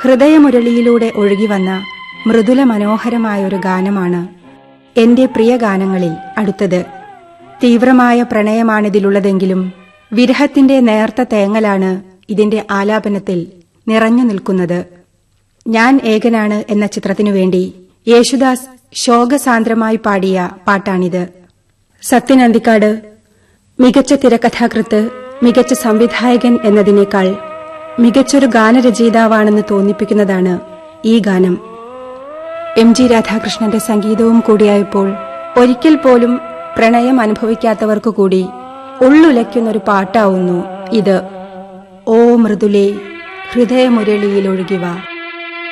ഹൃദയമുരളിയിലൂടെ ഒഴുകിവന്ന മൃദുല മനോഹരമായൊരു ഗാനമാണ് എന്റെ പ്രിയ ഗാനങ്ങളിൽ അടുത്തത് തീവ്രമായ പ്രണയമാണിതിലുള്ളതെങ്കിലും വിരഹത്തിന്റെ നേർത്ത തേങ്ങലാണ് ഇതിന്റെ ആലാപനത്തിൽ നിറഞ്ഞു നിൽക്കുന്നത് ഞാൻ ഏകനാണ് എന്ന ചിത്രത്തിനു വേണ്ടി യേശുദാസ് ശോകസാന്ദ്രമായി പാടിയ പാട്ടാണിത് സത്യൻ അന്തിക്കാട് മികച്ച തിരക്കഥാകൃത്ത് മികച്ച സംവിധായകൻ എന്നതിനേക്കാൾ മികച്ചൊരു ഗാനരചയിതാവാണെന്ന് തോന്നിപ്പിക്കുന്നതാണ് ഈ ഗാനം എം ജി രാധാകൃഷ്ണന്റെ സംഗീതവും കൂടിയായപ്പോൾ ഒരിക്കൽ പോലും പ്രണയം അനുഭവിക്കാത്തവർക്കു കൂടി ഉള്ളുലയ്ക്കുന്നൊരു പാട്ടാവുന്നു ഇത് ഓ മൃദുലേ ഹൃദയമുരളിയിൽ ഒഴുകിവ